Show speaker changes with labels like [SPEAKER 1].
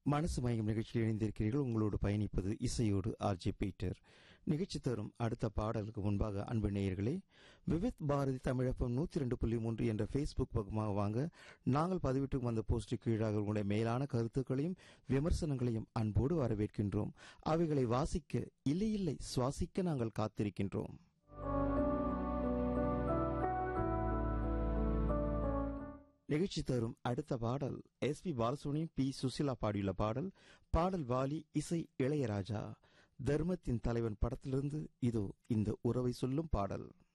[SPEAKER 1] மனசு மயம் நிகழ்ச்சியில் இணைந்திருக்கிறீர்கள் உங்களோடு பயணிப்பது இசையோடு ஆர்ஜே பீட்டர் நிகழ்ச்சி தரும் அடுத்த பாடலுக்கு முன்பாக அன்பு நேயர்களே விவித் பாரதி தமிழப்பம் நூத்தி ரெண்டு புள்ளி மூன்று என்ற ஃபேஸ்புக் பக்கமாக வாங்க நாங்கள் பதிவிட்டு வந்த போஸ்ட் கீழாக உங்களுடைய மேலான கருத்துக்களையும் விமர்சனங்களையும் அன்போடு வரவேற்கின்றோம் அவைகளை வாசிக்க இல்லை இல்லை சுவாசிக்க நாங்கள் காத்திருக்கின்றோம் நிகழ்ச்சி தரும் அடுத்த பாடல் S P Balasubramaniam P Susheela பாடியுள்ள பாடல் பாடல் வாலி இசை இளையராஜா தர்மத்தின் தலைவன் படத்திலிருந்து இதோ இந்த உறவை சொல்லும் பாடல்